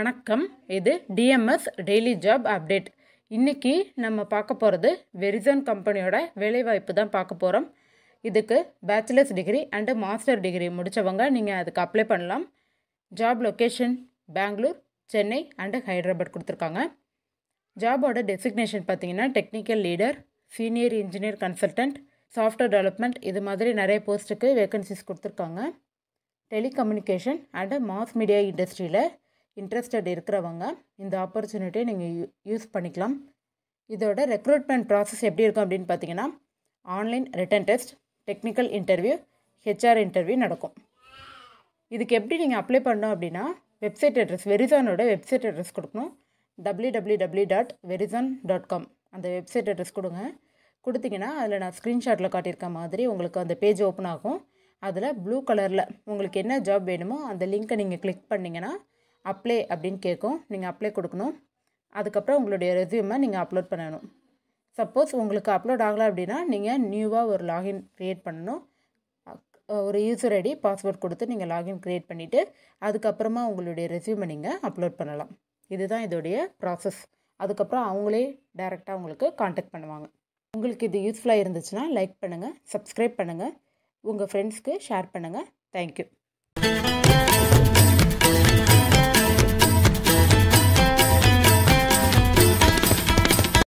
வணக்கம் இது TMS daily job update இன்னைக்கு நம்ம பார்க்க போகிறது வெரிசன் கம்பெனியோட வேலைவாய்ப்பு தான் பார்க்க போகிறோம் இதுக்கு bachelors degree and master degree முடித்தவங்க நீங்கள் அதுக்கு அப்ளை பண்ணலாம் job location Bangalore Chennai and Hyderabad கொடுத்துருக்காங்க ஜாபோட டெசிக்னேஷன் பார்த்தீங்கன்னா technical leader senior engineer consultant software development இது மாதிரி நிறைய போஸ்ட்டுக்கு வேகன்சிஸ் கொடுத்துருக்காங்க டெலிகம்யூனிகேஷன் அண்டு மாஸ் மீடியா இண்டஸ்ட்ரியில் இன்ட்ரெஸ்டட் இருக்கிறவங்க இந்த ஆப்பர்ச்சுனிட்டியை நீங்கள் யூ யூஸ் பண்ணிக்கலாம் இதோட ரெக்ரூட்மெண்ட் ப்ராசஸ் எப்படி இருக்கும் அப்படின்னு பார்த்தீங்கன்னா online written test technical interview HR interview நடக்கும் இதுக்கு எப்படி நீங்கள் அப்ளை பண்ணோம் அப்படின்னா வெப்சைட் அட்ரஸ் வெரிசானோட வெப்சைட் அட்ரஸ் கொடுக்கணும் W W W dot Verizon dot com அந்த வெப்சைட் அட்ரஸ் கொடுங்க கொடுத்தீங்கன்னா அதில் நான் ஸ்க்ரீன்ஷாட்டில் காட்டியிருக்க மாதிரி உங்களுக்கு அந்த பேஜ் ஓப்பன் ஆகும் அதில் ப்ளூ கலரில் உங்களுக்கு என்ன ஜாப் வேணுமோ அந்த லிங்க்கை நீங்கள் கிளிக் பண்ணிங்கன்னா அப்ளை அப்படின்னு கேட்கும் நீங்கள் அப்ளை கொடுக்கணும் அதுக்கப்புறம் உங்களுடைய ரெஸ்யூமை நீங்கள் அப்லோட் பண்ணணும் சப்போஸ் உங்களுக்கு அப்லோட் ஆகலை அப்படின்னா நீங்கள் நியூவாக ஒரு லாகின் க்ரியேட் பண்ணணும் ஒரு யூசர் ஐடி பாஸ்வேர்ட் கொடுத்து நீங்கள் லாகின் க்ரியேட் பண்ணிவிட்டு அதுக்கப்புறமா உங்களுடைய ரெஸ்யூமை நீங்கள் அப்லோட் பண்ணலாம் இதுதான் இதோடைய ப்ராசஸ் அதுக்கப்புறம் அவங்களே டைரெக்டாக உங்களுக்கு காண்டாக்ட் பண்ணுவாங்க உங்களுக்கு இது யூஸ்ஃபுல்லாக இருந்துச்சுன்னா லைக் பண்ணுங்கள் சப்ஸ்கிரைப் பண்ணுங்கள் உங்கள் ஃப்ரெண்ட்ஸ்க்கு ஷேர் பண்ணுங்கள் தேங்க்யூ